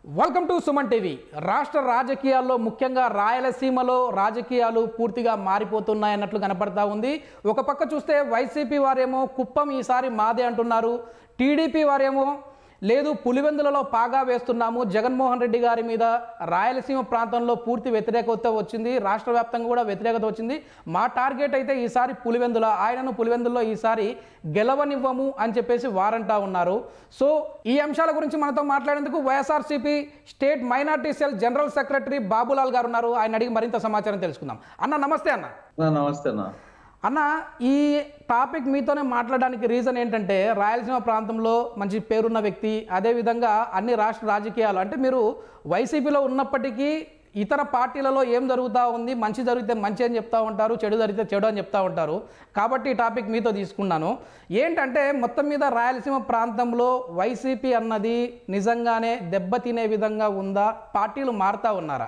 Welcome to Suman TV రాష్ట్ర రాజకీయాల్లో ముఖ్యంగా రాయలసీమలో రాజకీయాలు పూర్తిగా మారిపోతున్నాయన్నట్లు కనపడతా ఉంది ఒక పక్క చూస్తే వైసీపీ వారేమో కుప్పం ఈసారి మాదే అంటున్నారు టీడీపీ వారేమో లేదు పులివెందులలో పాగా వేస్తున్నాము జగన్మోహన్ రెడ్డి గారి మీద రాయలసీమ ప్రాంతంలో పూర్తి వ్యతిరేకత వచ్చింది రాష్ట్ర వ్యాప్తంగా కూడా వ్యతిరేకత వచ్చింది మా టార్గెట్ అయితే ఈసారి పులివెందుల ఆయనను పులివెందుల్లో ఈసారి గెలవనివ్వము అని చెప్పేసి వారంటా ఉన్నారు సో ఈ అంశాల గురించి మనతో మాట్లాడేందుకు YSRCP state minority cell general secretary Babulal garu ఉన్నారు ఆయన అడిగి మరింత సమాచారం తెలుసుకుందాం అన్న నమస్తే అన్న అన్నా, నమస్తే అన్న అన్న ఈ టాపిక్ మీతోనే మాట్లాడడానికి రీజన్ ఏంటంటే రాయలసీమ ప్రాంతంలో మంచి పేరున్న వ్యక్తి అదేవిధంగా అన్ని రాష్ట్ర రాజకీయాలు అంటే మీరు వైసీపీలో ఉన్నప్పటికీ ఇతర పార్టీలలో ఏం జరుగుతూ ఉంది మంచి జరిగితే మంచి అని చెప్తా ఉంటారు చెడు జరిగితే చెడు అని చెప్తా ఉంటారు కాబట్టి ఈ టాపిక్ మీతో తీసుకున్నాను ఏంటంటే మొత్తం మీద రాయలసీమ ప్రాంతంలో వైసీపీ అన్నది నిజంగానే దెబ్బతినే విధంగా ఉందా పార్టీలు మారుతా ఉన్నారా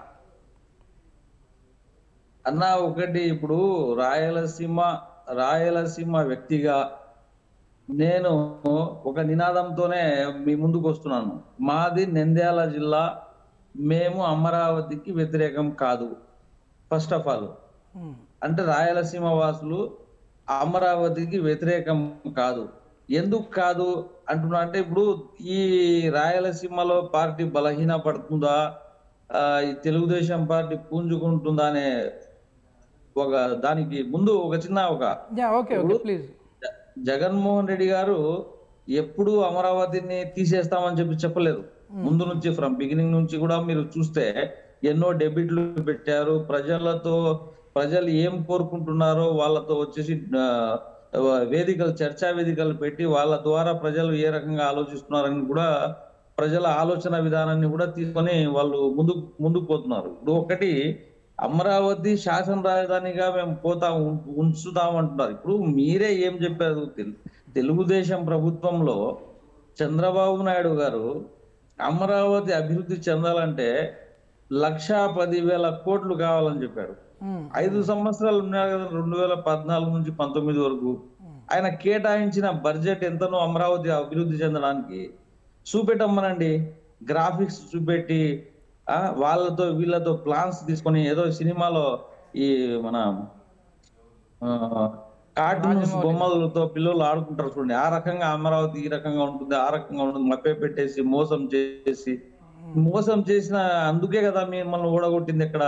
అన్న ఒకటి ఇప్పుడు రాయలసీమ రాయలసీమ వ్యక్తిగా నేను ఒక నినాదంతోనే మీ ముందుకు వస్తున్నాను మాది నంద్యాల జిల్లా మేము అమరావతికి వ్యతిరేకం కాదు ఫస్ట్ ఆఫ్ ఆల్ ఉమ్, అంటే రాయలసీమ వాసులు అమరావతికి వ్యతిరేకం కాదు ఎందుకు కాదు అంటున్నా అంటే ఇప్పుడు ఈ రాయలసీమలో పార్టీ బలహీన పడుతుందా ఆ, ఈ తెలుగుదేశం పార్టీ పుంజుకుంటుందా అనే ఒక దానికి ముందు ఒక చిన్న ఒక యా ఓకే ఓకే ప్లీజ్ జ- జగన్మోహన్ రెడ్డి గారు ఎప్పుడు అమరావతిని తీసేస్తామని చెప్పి చెప్పలేదు ముందు నుంచి ఫ్రమ్ బిగినింగ్ నుంచి కూడా మీరు చూస్తే ఎన్నో డెబిట్లు పెట్టారు ప్రజలతో ప్రజలు ఏం కోరుకుంటున్నారో వాళ్ళతో వచ్చేసి ఆ, వేదికలు చర్చా వేదికలు పెట్టి వాళ్ళ ద్వారా ప్రజలు ఏ రకంగా ఆలోచిస్తున్నారని కూడా ప్రజల ఆలోచన విధానాన్ని కూడా తీసుకొని వాళ్ళు ముందు ముందుకు పోతున్నారు ఇప్పుడు ఒకటి అమరావతి శాసన రాజధానిగా మేము పోతా ఉం- ఉంచుతాం అంటున్నారు ఇప్పుడు మీరే ఏం చెప్పారు తెలు- తెలుగుదేశం ప్రభుత్వంలో చంద్రబాబు నాయుడు గారు అమరావతి అభివృద్ధి చెందాలంటే లక్షా పదివేల కోట్లు కావాలని చెప్పాడు ఉమ్, ఐదు సంవత్సరాలు ఉన్నాయి కదా రెండు వేల పద్నాలుగు నుంచి పంతొమ్మిది వరకు ఆయన కేటాయించిన బడ్జెట్ ఎంతనో అమరావతి అభివృద్ధి చెందడానికి చూపెట్టమ్మనండి గ్రాఫిక్స్ చూపెట్టి ఆ వాళ్ళతో వీళ్ళతో ప్లాన్స్ తీసుకొని ఏదో సినిమాలో ఈ మన కార్టూన్స్ బొమ్మలతో పిల్లలు ఆడుకుంటారు చూడండి ఆ రకంగా అమరావతి ఈ రకంగా ఉంటుంది ఆ రకంగా ఉంటుంది మప్పే పెట్టేసి మోసం చేసి మోసం చేసిన అందుకే కదా మిమ్మల్ని ఓడగొట్టింది ఇక్కడ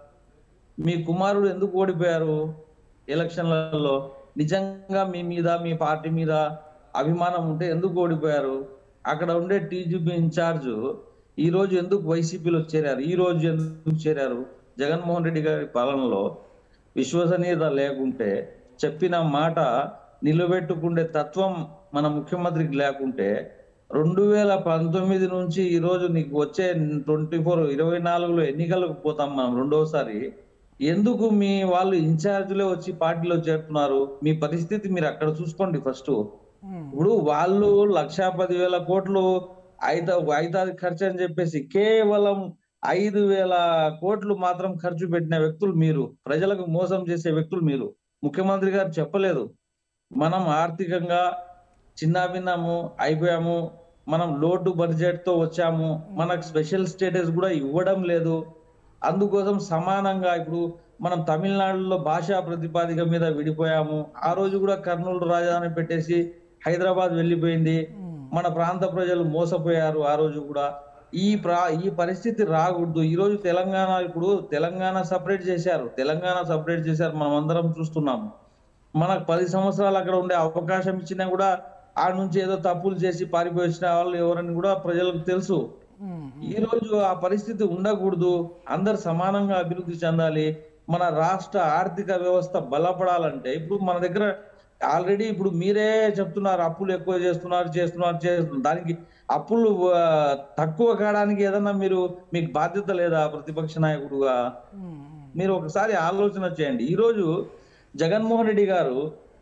మీ కుమారుడు ఎందుకు ఓడిపోయారు ఎలక్షన్లలో నిజంగా మీ మీద మీ పార్టీ మీద అభిమానం ఉంటే ఎందుకు ఓడిపోయారు అక్కడ ఉండే టీజీపీ ఇన్ఛార్జ్ ఈ రోజు ఎందుకు వైసీపీలో చేరారు ఈ రోజు ఎందుకు చేరారు జగన్మోహన్ రెడ్డి గారి పాలనలో విశ్వసనీయత లేకుంటే చెప్పిన మాట నిలబెట్టుకునే తత్వం మన ముఖ్యమంత్రికి లేకుంటే రెండు వేల పంతొమ్మిది నుంచి ఈ రోజు నీకు వచ్చే ట్వంటీ ఫోర్ ఇరవై నాలుగులో ఎన్నికలకు పోతాం మనం రెండోసారి ఎందుకు మీ వాళ్ళు ఇన్ఛార్జ్లే వచ్చి పార్టీలో చేరుతున్నారు మీ పరిస్థితి మీరు అక్కడ చూసుకోండి ఫస్ట్ ఉమ్, ఇప్పుడు వాళ్ళు లక్షా పదివేల కోట్లు ఐదు ఐదాది ఖర్చు అని చెప్పేసి కేవలం ఐదు వేల కోట్లు మాత్రం ఖర్చు పెట్టిన వ్యక్తులు మీరు ప్రజలకు మోసం చేసే వ్యక్తులు మీరు ముఖ్యమంత్రి గారు చెప్పలేదు మనం ఆర్థికంగా చిన్నాభిన్నము అయిపోయాము మనం లోటు బడ్జెట్ తో వచ్చాము మనకు స్పెషల్ స్టేటస్ కూడా ఇవ్వడం లేదు అందుకోసం సమానంగా ఇప్పుడు మనం తమిళనాడులో భాషా ప్రతిపాదిక మీద విడిపోయాము ఆ రోజు కూడా కర్నూలు రాజధాని పెట్టేసి హైదరాబాద్ వెళ్ళిపోయింది ఉమ్. మన ప్రాంత ప్రజలు మోసపోయారు ఆ రోజు కూడా ఈ ప్రా ఈ పరిస్థితి రాకూడదు ఈ రోజు తెలంగాణ ఇప్పుడు తెలంగాణ సపరేట్ చేశారు తెలంగాణ సపరేట్ చేశారు మనం అందరం చూస్తున్నాము మనకు పది సంవత్సరాలు అక్కడ ఉండే అవకాశం ఇచ్చినా కూడా ఆ నుంచి ఏదో తప్పులు చేసి పారిపోయి వచ్చిన వాళ్ళు ఎవరని కూడా ప్రజలకు తెలుసు ఉమ్, ఈ రోజు ఆ పరిస్థితి ఉండకూడదు అందరు సమానంగా అభివృద్ధి చెందాలి మన రాష్ట్ర ఆర్థిక వ్యవస్థ బలపడాలంటే ఇప్పుడు మన దగ్గర ఆల్రెడీ ఇప్పుడు మీరే చెప్తున్నారు అప్పులు ఎక్కువ చేస్తున్నారు చేస్తున్నారు చేస్తున్నారు దానికి అప్పులు ఆ, తక్కువ కావడానికి ఏదన్నా మీరు మీకు బాధ్యత లేదా ప్రతిపక్ష నాయకుడుగా ఉమ్, ఉమ్. మీరు ఒకసారి ఆలోచన చేయండి ఈ రోజు జగన్మోహన్ రెడ్డి గారు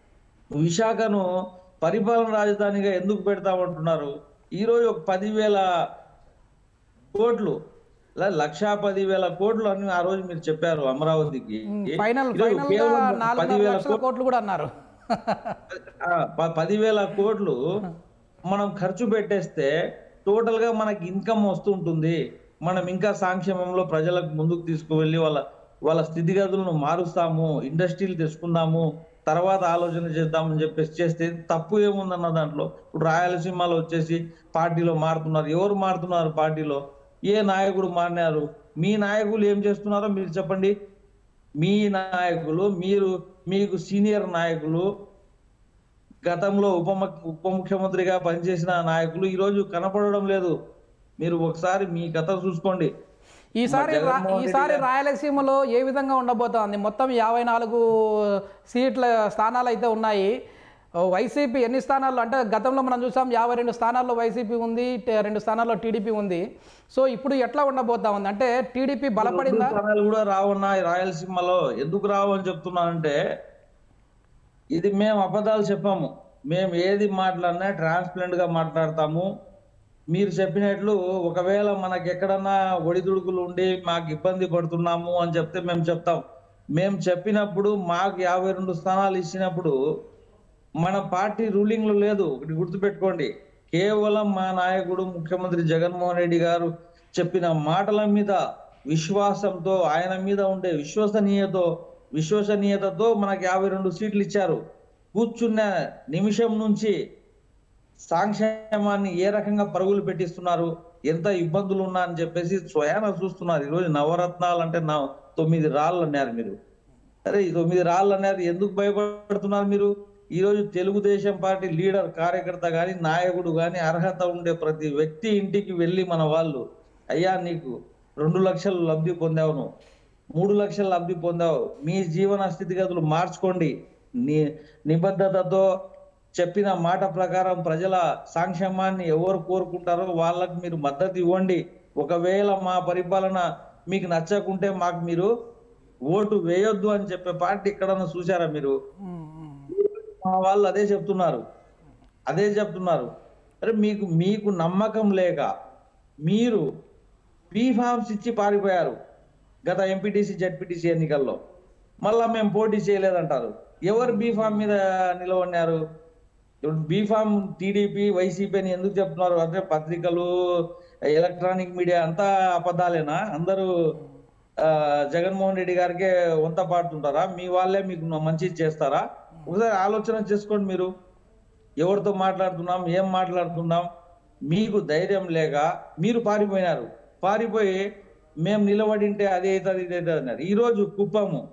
విశాఖను పరిపాలన రాజధానిగా ఎందుకు పెడతామంటున్నారు ఈ రోజు ఒక పదివేల కోట్లు ల- లక్షా పదివేల కోట్లు అని ఆ రోజు మీరు చెప్పారు అమరావతికి ఫైనల్ ఈరోజు ఫైనల్ గా కేవలం నాలుగున్నర పదివేల లక్షల కోట్లు కూడా అన్నారు ఆ, ప- పదివేల కోట్లు మనం ఖర్చు పెట్టేస్తే టోటల్ గా మనకి ఇన్కమ్ వస్తుంటుంది మనం ఇంకా సంక్షేమంలో ప్రజలకు ముందుకు తీసుకువెళ్ళి వాళ్ళ వాళ్ళ స్థితిగతులను మారుస్తాము ఇండస్ట్రీలు తెచ్చుకుందాము తర్వాత ఆలోచన చేద్దామని చెప్పేసి చేస్తే తప్పు ఏముందన్న దాంట్లో ఇప్పుడు రాయలసీమలో వచ్చేసి పార్టీలో మారుతున్నారు ఎవరు మారుతున్నారు పార్టీలో ఏ నాయకుడు మారినారు మీ నాయకులు ఏం చేస్తున్నారో మీరు చెప్పండి మీ నాయకులు మీరు మీకు సీనియర్ నాయకులు గతంలో ఉప ముఖ్య- ఉప ముఖ్యమంత్రిగా పనిచేసిన నాయకులు ఈ రోజు కనపడడం లేదు మీరు ఒకసారి మీ కథ చూసుకోండి ఈసారి రా- జగన్మోహన్ రెడ్డి ఈసారి గారు- రాయలసీమలో ఏ విధంగా ఉండబోతోంది మొత్తం యాభై నాలుగు సీట్ల స్థానాలు అయితే ఉన్నాయి ఓ వైసీపీ ఎన్ని స్థానాల్లో అంటే గతంలో మనం చూసాం యాభై రెండు స్థానాల్లో వైసీపీ ఉంది టే- రెండు స్థానాల్లో టీడీపీ ఉంది సో ఇప్పుడు ఎట్లా ఉండబోతా ఉంది అంటే టీడీపీ బలపడిందా రెండు స్థానాలు కూడా రావున్నాయి రాయలసీమలో ఎందుకు రావు అని చెప్తున్నానంటే ఇది మేము అబద్ధాలు చెప్పాము మేము ఏది మాట్లాడినా ట్రాన్స్పరెంట్ గా మాట్లాడతాము మీరు చెప్పినట్లు ఒకవేళ మనకి ఎక్కడన్నా ఒడిదుడుకులు ఉండి మాకు ఇబ్బంది పడుతున్నాము అని చెప్తే మేము చెప్తాం మేము చెప్పినప్పుడు మాకు యాభై రెండు స్థానాలు ఇచ్చినప్పుడు మన పార్టీ రూలింగ్ లో లేదు ఒకటి గుర్తుపెట్టుకోండి కేవలం మా నాయకుడు ముఖ్యమంత్రి జగన్మోహన్ రెడ్డి గారు చెప్పిన మాటల మీద విశ్వాసంతో ఆయన మీద ఉండే విశ్వసనీయతో విశ్వసనీయతతో మనకు యాభై రెండు సీట్లు ఇచ్చారు కూర్చున్న నిమిషం నుంచి సంక్షేమాన్ని ఏ రకంగా పరుగులు పెట్టిస్తున్నారు ఎంత ఇబ్బందులు ఉన్నా అని చెప్పేసి స్వయాన చూస్తున్నారు ఈరోజు నవరత్నాలు అంటే నా తొమ్మిది రాళ్ళు అన్నారు మీరు అరే ఈ తొమ్మిది రాళ్ళు అన్నారు ఎందుకు భయపడుతున్నారు మీరు ఈ రోజు తెలుగుదేశం పార్టీ లీడర్ కార్యకర్త గాని నాయకుడు గాని అర్హత ఉండే ప్రతి వ్యక్తి ఇంటికి వెళ్ళి మన వాళ్ళు అయ్యా నీకు రెండు లక్షలు లబ్ధి పొందావు నువ్వు మూడు లక్షలు లబ్ధి పొందావు మీ జీవన స్థితిగతులు మార్చుకోండి నీ నిబద్ధతతో చెప్పిన మాట ప్రకారం ప్రజల సంక్షేమాన్ని ఎవరు కోరుకుంటారో వాళ్ళకి మీరు మద్దతు ఇవ్వండి ఒకవేళ మా పరిపాలన మీకు నచ్చకుంటే మాకు మీరు ఓటు వేయొద్దు అని చెప్పే పార్టీ ఎక్కడన్నా చూసారా మీరు ఉమ్, ఉమ్. మా వాళ్ళు అదే చెప్తున్నారు అదే చెప్తున్నారు అరే మీకు మీకు నమ్మకం లేక మీరు బీ ఫామ్స్ ఇచ్చి పారిపోయారు గత ఎంపీటీసీ జడ్పీటీసీ ఎన్నికల్లో మళ్ళా మేము పోటీ చేయలేదంటారు ఎవరు బీ ఫామ్ మీద నిలబడినారు ఇప్పుడు బీ ఫామ్ టీడీపీ వైసీపీ అని ఎందుకు చెప్తున్నారు అంటే పత్రికలు ఎలక్ట్రానిక్ మీడియా అంతా అబద్ధాలేనా అందరూ ఆ, జగన్మోహన్ రెడ్డి గారికే వంత పాడుతుంటారా మీ వాళ్ళే మీకు మంచి చేస్తారా ఒకసారి ఆలోచన చేసుకోండి మీరు ఎవరితో మాట్లాడుతున్నాం ఏం మాట్లాడుతున్నాం మీకు ధైర్యం లేక మీరు పారిపోయినారు పారిపోయి మేము నిలబడింటే అదే అవుతుంది ఇదే అవుతుంది అన్నారు ఈ రోజు కుప్పము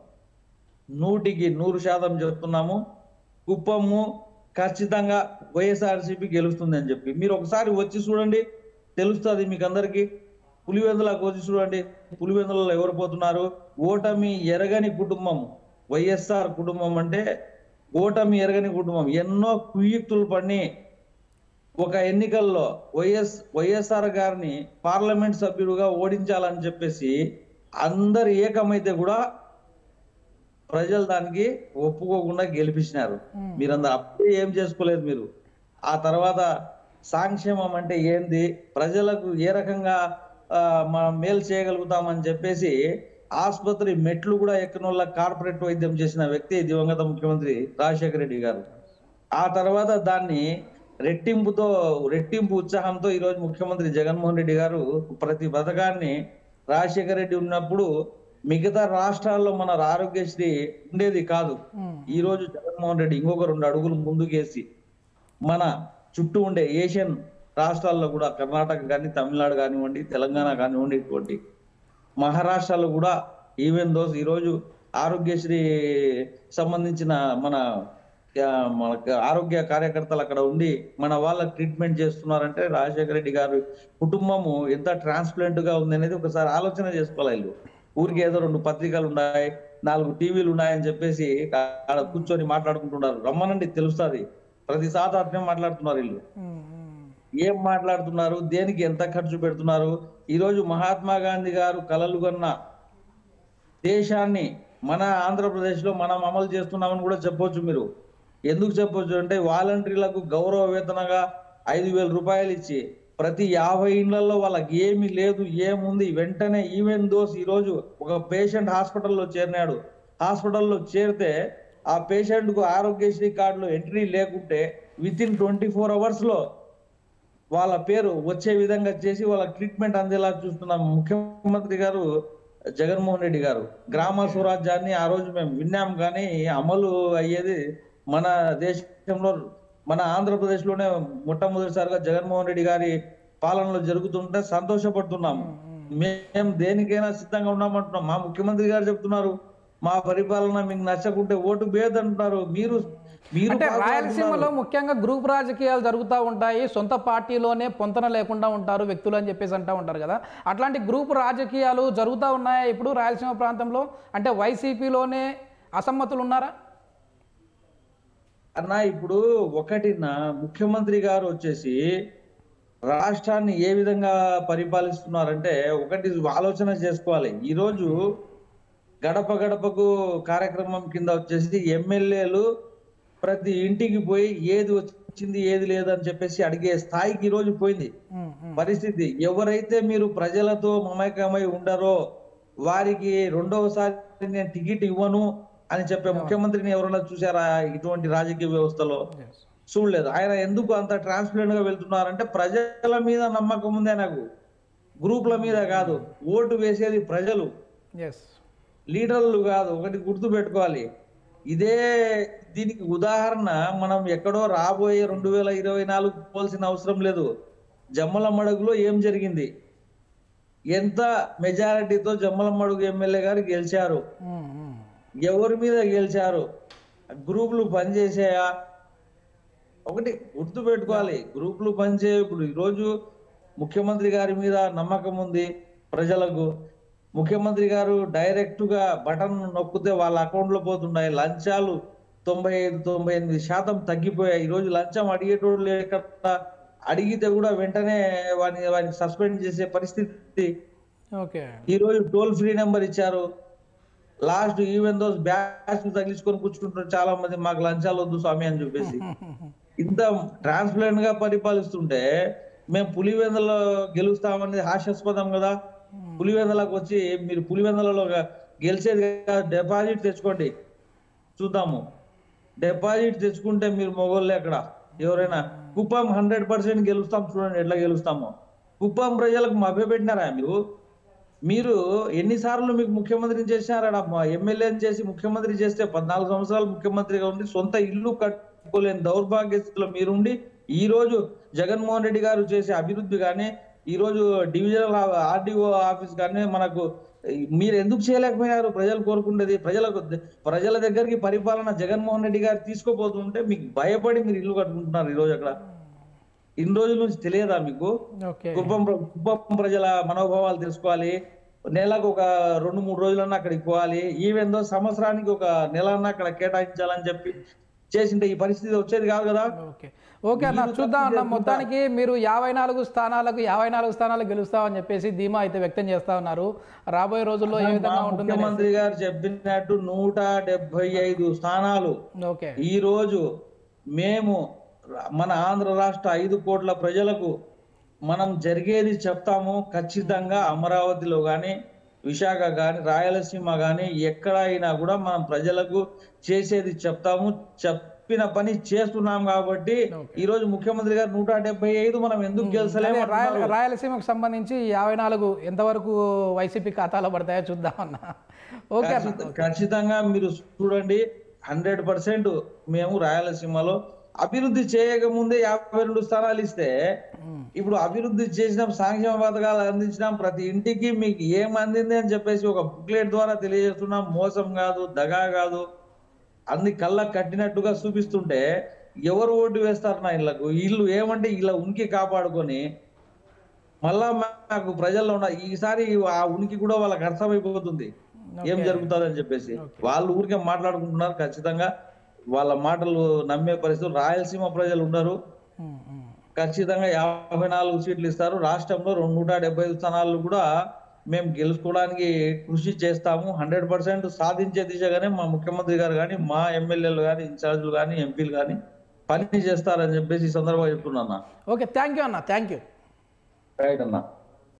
నూటికి నూరు శాతం చెప్తున్నాము కుప్పము ఖచ్చితంగా వైఎస్ఆర్సీపీ గెలుస్తుంది అని చెప్పి మీరు ఒకసారి వచ్చి చూడండి తెలుస్తుంది మీకు అందరికి పులివెందులకు వచ్చి చూడండి పులివెందులలో ఎవరు పోతున్నారు ఓటమి ఎరగని కుటుంబం వైఎస్ఆర్ కుటుంబం అంటే ఓటమి ఎరగని కుటుంబం ఎన్నో కుయుక్తులు పడి ఒక ఎన్నికల్లో వైఎస్ వైఎస్ఆర్ గారిని పార్లమెంట్ సభ్యుడుగా ఓడించాలని చెప్పేసి అందరు ఏకమైతే కూడా ప్రజలు దానికి ఒప్పుకోకుండా గెలిపించినారు మీరందరూ అప్పుడే ఏం చేసుకోలేదు మీరు ఆ తర్వాత సంక్షేమం అంటే ఏంది ప్రజలకు ఏ రకంగా ఆ, మనం మేలు చేయగలుగుతామని చెప్పేసి ఆసుపత్రి మెట్లు కూడా ఎక్కనోళ్ళ కార్పొరేట్ వైద్యం చేసిన వ్యక్తి దివంగత ముఖ్యమంత్రి రాజశేఖర రెడ్డి గారు ఆ తర్వాత దాన్ని రెట్టింపుతో రెట్టింపు ఉత్సాహంతో ఈ రోజు ముఖ్యమంత్రి జగన్మోహన్ రెడ్డి గారు ప్రతి పథకాన్ని రాజశేఖర రెడ్డి ఉన్నప్పుడు మిగతా రాష్ట్రాల్లో మన ఆరోగ్యశ్రీ ఉండేది కాదు ఉమ్. ఈ రోజు జగన్మోహన్ రెడ్డి ఇంకొక రెండు అడుగులు ముందుకేసి మన చుట్టూ ఉండే ఏషియన్ రాష్ట్రాల్లో కూడా కర్ణాటక కానీ తమిళనాడు కానివ్వండి తెలంగాణ కానివ్వండి ఇటువంటి మహారాష్ట్రలో కూడా ఈవెన్ దోస్ ఈరోజు ఆరోగ్యశ్రీ సంబంధించిన మన ఆ, మనకు ఆరోగ్య కార్యకర్తలు అక్కడ ఉండి మన వాళ్ళ ట్రీట్మెంట్ చేస్తున్నారంటే రాజశేఖర రెడ్డి గారు కుటుంబము ఎంత ట్రాన్స్ప్లాంట్ గా ఉంది అనేది ఒకసారి ఆలోచన చేసుకోవాలి వీళ్ళు ఊరికి ఏదో రెండు పత్రికలు ఉన్నాయి నాలుగు టీవీలు ఉన్నాయని చెప్పేసి ఆడ కూర్చొని మాట్లాడుకుంటున్నారు రమ్మనండి తెలుస్తుంది ప్రతి సాధారణం మాట్లాడుతున్నారు వీళ్ళు ఉమ్, ఉమ్. ఏం మాట్లాడుతున్నారు దేనికి ఎంత ఖర్చు పెడుతున్నారు ఈ రోజు మహాత్మా గాంధీ గారు కలలు కన్న దేశాన్ని మన ఆంధ్రప్రదేశ్ లో మనం అమలు చేస్తున్నామని కూడా చెప్పొచ్చు మీరు ఎందుకు చెప్పొచ్చు అంటే వాలంటీర్లకు గౌరవ వేతనగా ఐదు వేల రూపాయలు ఇచ్చి ప్రతి యాభై ఇళ్లలో వాళ్ళకి ఏమీ లేదు ఏముంది వెంటనే ఈవెన్ దోస్ ఈ రోజు ఒక పేషెంట్ హాస్పిటల్లో చేరినాడు హాస్పిటల్లో చేరితే ఆ పేషెంట్ కు ఆరోగ్యశ్రీ కార్డులో ఎంట్రీ లేకుంటే within twenty four hours లో వాళ్ళ పేరు వచ్చే విధంగా చేసి వాళ్ళ ట్రీట్మెంట్ అందేలా చూస్తున్నాం ముఖ్యమంత్రి గారు జగన్మోహన్ రెడ్డి గారు గ్రామ స్వరాజ్యాన్ని ఆ రోజు మేము విన్నాం కానీ అమలు అయ్యేది మన దేశంలో మన ఆంధ్రప్రదేశ్ లోనే మొట్టమొదటిసారిగా జగన్మోహన్ రెడ్డి గారి పాలనలో జరుగుతుంటే సంతోషపడుతున్నాం మేము దేనికైనా సిద్ధంగా ఉన్నామంటున్నాం మా ముఖ్యమంత్రి గారు చెప్తున్నారు మా పరిపాలన మీకు నచ్చకుంటే ఓటు బేదంటున్నారు మీరు మీరు అంటే పాల్గొంటున్నారు. రాయలసీమలో ముఖ్యంగా గ్రూప్ రాజకీయాలు జరుగుతూ ఉంటాయి సొంత పార్టీలోనే పొంతన లేకుండా ఉంటారు వ్యక్తులు అని చెప్పేసి అంటూ ఉంటారు కదా అట్లాంటి గ్రూప్ రాజకీయాలు జరుగుతూ ఉన్నాయా ఇప్పుడు రాయలసీమ ప్రాంతంలో అంటే వైసీపీలోనే అసమ్మతులు ఉన్నారా అన్న ఇప్పుడు ఒకటిన ముఖ్యమంత్రి గారు వచ్చేసి రాష్ట్రాన్ని ఏ విధంగా పరిపాలిస్తున్నారంటే ఒకటి ఆలోచన చేసుకోవాలి ఈ రోజు గడప గడపకు కార్యక్రమం కింద వచ్చేసి ఎమ్మెల్యేలు ప్రతి ఇంటికి పోయి ఏది వచ్చింది ఏది లేదని చెప్పేసి అడిగే స్థాయికి ఈ రోజు పోయింది ఉమ్, ఉమ్. పరిస్థితి ఎవరైతే మీరు ప్రజలతో మమేకమై ఉండరో వారికి రెండవసారి నేను టికెట్ ఇవ్వను అని చెప్పే ముఖ్యమంత్రిని ఎవరైనా చూసారా ఇటువంటి రాజకీయ వ్యవస్థలో Yes. చూడలేదు ఆయన ఎందుకు అంత ట్రాన్స్పరెంట్ గా వెళ్తున్నారంటే ప్రజల మీద నమ్మకం ఉంది ఆయనకు గ్రూపుల మీద కాదు ఓటు వేసేది ప్రజలు Yes. లీడర్లు కాదు ఒకటి గుర్తు పెట్టుకోవాలి ఇదే దీనికి ఉదాహరణ మనం ఎక్కడో రాబోయే రెండు వేల ఇరవై నాలుగు పోల్సిన అవసరం లేదు జమ్మల మడుగులో ఏం జరిగింది ఎంత మెజారిటీతో జమ్మల మడుగు ఎమ్మెల్యే గారు గెలిచారు ఉమ్, ఉమ్. ఎవరి మీద గెలిచారు గ్రూపులు పనిచేసాయా ఒకటి గుర్తు పెట్టుకోవాలి గ్రూపులు పనిచే ఇప్పుడు ఈరోజు ముఖ్యమంత్రి గారి మీద నమ్మకం ఉంది ప్రజలకు ముఖ్యమంత్రి గారు డైరెక్ట్ గా బటన్ నొక్కితే వాళ్ళ అకౌంట్ లో పోతున్నాయి లంచాలు తొంభై ఐదు తొంభై ఎనిమిది శాతం తగ్గిపోయాయి ఈ రోజు లంచం అడిగేటోడు లేకుండా అడిగితే కూడా వెంటనే వాని వానికి సస్పెండ్ చేసే పరిస్థితి ఓకే ఈ రోజు టోల్ ఫ్రీ నెంబర్ ఇచ్చారు లాస్ట్ ఈవెన్ దోస్ బ్యాచ్ తగిలించుకొని కూర్చుంటున్నారు చాలా మంది మాకు లంచాలు వద్దు స్వామి అని చెప్పేసి ఇంత ట్రాన్స్పరెంట్ గా పరిపాలిస్తుంటే మేము పులివెందులో గెలుస్తామనేది హాస్యాస్పదం కదా పులివెందులకు వచ్చి మీరు పులివెందులలో గెలిచేది కాదు, డిపాజిట్ తెచ్చుకోండి చూద్దాము డిపాజిట్ తెచ్చుకుంటే మీరు మొగోళ్ళే అక్కడ ఎవరైనా కుప్పం హండ్రెడ్ పర్సెంట్ గెలుస్తాం చూడండి ఎట్లా గెలుస్తామో కుప్పం ప్రజలకు మభ్యపెట్టినారా మీరు మీరు ఎన్నిసార్లు మీకు ముఖ్యమంత్రిని చేసినారా ఎమ్మెల్యేని చేసి ముఖ్యమంత్రి చేస్తే పద్నాలుగు సంవత్సరాలు ముఖ్యమంత్రిగా ఉండి సొంత ఇల్లు కట్టుకోలేని దౌర్భాగ్య స్థితిలో మీరుండి ఈ రోజు జగన్మోహన్ రెడ్డి గారు చేసే అభివృద్ధి కానీ ఈ రోజు డివిజనల్ ఆర్డీఓ ఆఫీస్ కానీ మనకు మీరు ఎందుకు చేయలేకపోయినారు ప్రజలు కోరుకునేది ప్రజలకు ప్రజల దగ్గరికి పరిపాలన జగన్మోహన్ రెడ్డి గారు తీసుకోపోతుంటే మీకు భయపడి మీరు ఇల్లు కట్టుకుంటున్నారు ఈ రోజు అక్కడ ఇన్ని రోజుల నుంచి తెలియదా మీకు ఓకే కుప్పం ప్ర- కుప్పం ప్రజల మనోభావాలు తెలుసుకోవాలి నెలకు ఒక రెండు మూడు రోజులన్నా అక్కడికి పోవాలి ఈవెన్ దో సంవత్సరానికి ఒక నెలన్నా అక్కడ కేటాయించాలని చెప్పి చేసింటే ఈ పరిస్థితి వచ్చేది కాదు కదా ఓకే ఓకే అన్న చూద్దాం అన్న మొత్తానికి మీరు యాభై నాలుగు స్థానాలకు యాభై నాలుగు స్థానాలు గెలుస్తామని చెప్పేసి ధీమా అయితే వ్యక్తం చేస్తా ఉన్నారు రాబోయే రోజుల్లో ఏ మా విధంగా ఉంటుంది ముఖ్యమంత్రి గారు చెప్పినట్టు నూట డెబ్బై ఐదు స్థానాలు ఓకే ఈ రోజు మేము రా- మన ఆంధ్ర రాష్ట్ర ఐదు కోట్ల ప్రజలకు మనం జరిగేది చెప్తాము ఖచ్చితంగా అమరావతిలో కానీ విశాఖ కానీ రాయలసీమ కానీ ఎక్కడైనా కూడా మనం ప్రజలకు చేసేది చెప్తాము చెప్పిన పని చేస్తున్నాం కాబట్టి ఈ రోజు ముఖ్యమంత్రి గారు నూట డెబ్బై ఐదు మనం ఎందుకు గెలిచలేము అదే రాయల రాయలసీమకు సంబంధించి యాభై నాలుగు ఎంతవరకు వైసీపీ ఖాతాలో పడతాయో చూద్దామన్న ఓకే అన్న ఖచ్చిత- ఖచ్చితంగా మీరు చూడండి హండ్రెడ్ పర్సెంట్ మేము రాయలసీమలో అభివృద్ధి చేయకముందే యాభై రెండు స్థానాలు ఇస్తే ఇప్పుడు అభివృద్ధి చేసినాం సంక్షేమ పథకాలు అందించినాం ప్రతి ఇంటికి మీకు ఏం అందింది అని చెప్పేసి ఒక బుక్లెట్ ద్వారా తెలియజేస్తున్నాం మోసం కాదు దగా కాదు అన్ని కళ్ళ కట్టినట్టుగా చూపిస్తుంటే ఎవరు ఓటు వేస్తారు నా ఇళ్లకు వీళ్ళు ఏమంటే ఇలా ఉనికి కాపాడుకొని మళ్ళా మాకు ప్రజల్లో ఉన్న ఈసారి ఆ ఉనికి కూడా వాళ్ళకి అర్థమైపోతుంది ఏం జరుగుతుందని చెప్పేసి వాళ్ళు ఊరికే మాట్లాడుకుంటున్నారు ఖచ్చితంగా వాళ్ళ మాటలు నమ్మే పరిస్థితులు రాయలసీమ ప్రజలు ఉన్నారు ఉమ్, ఉమ్. ఖచ్చితంగా యాభై నాలుగు సీట్లు ఇస్తారు రాష్ట్రంలో రెండు నూట డెబ్బై ఐదు స్థానాలు కూడా మేము గెలుచుకోవడానికి కృషి చేస్తాము హండ్రెడ్ పర్సెంట్ సాధించే దిశగానే మా ముఖ్యమంత్రి గారు కానీ మా ఎమ్మెల్యేలు కానీ ఇన్ఛార్జీలు కానీ ఎంపీలు కానీ పని చేస్తారని చెప్పేసి ఈ సందర్భంగా చెప్తున్నా ఓకే థ్యాంక్ యూ అన్న థ్యాంక్ యూ రైట్ అన్న